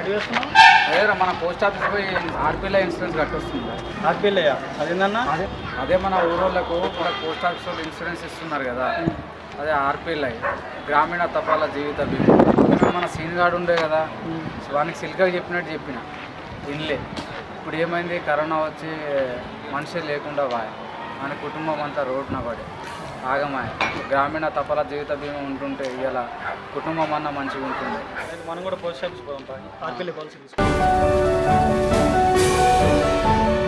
ఎటు చేస్తున్నావు అదే రా, మన పోస్ట్ ఆఫీస్ పోయి ఆర్పీలో ఇన్సూరెన్స్ కట్టొస్తుంది ఆర్పీఎల్ఐయా అదేందన్నా అదే అదే మన ఊరోళ్ళకు మన పోస్ట్ ఆఫీస్ వాళ్ళు ఇన్సూరెన్స్ ఇస్తున్నారు కదా అదే ఆర్పీఎల్ఐ గ్రామీణ తపాలా జీవిత బీమా ఇప్పుడు మన సీన్ గార్డు ఉండే కదా వానికి సిల్క్గా చెప్పినట్టు చెప్పిన ఇన్లే ఇప్పుడు ఏమైంది కరోనా వచ్చి మనిషి లేకుండా వాయ్ మన కుటుంబం అంతా రోడ్డున పడి ఆగమాయ గ్రామీణ తపాలా జీవిత బీమా ఉంటుంటే ఇలా కుటుంబం అన్న మంచిగా ఉంటుంది అయితే మనం కూడా పోస్ట్ ఆఫీస్ పోదాం ఆర్పీఎల్ఐ పాలసీ తీసుకుంటాం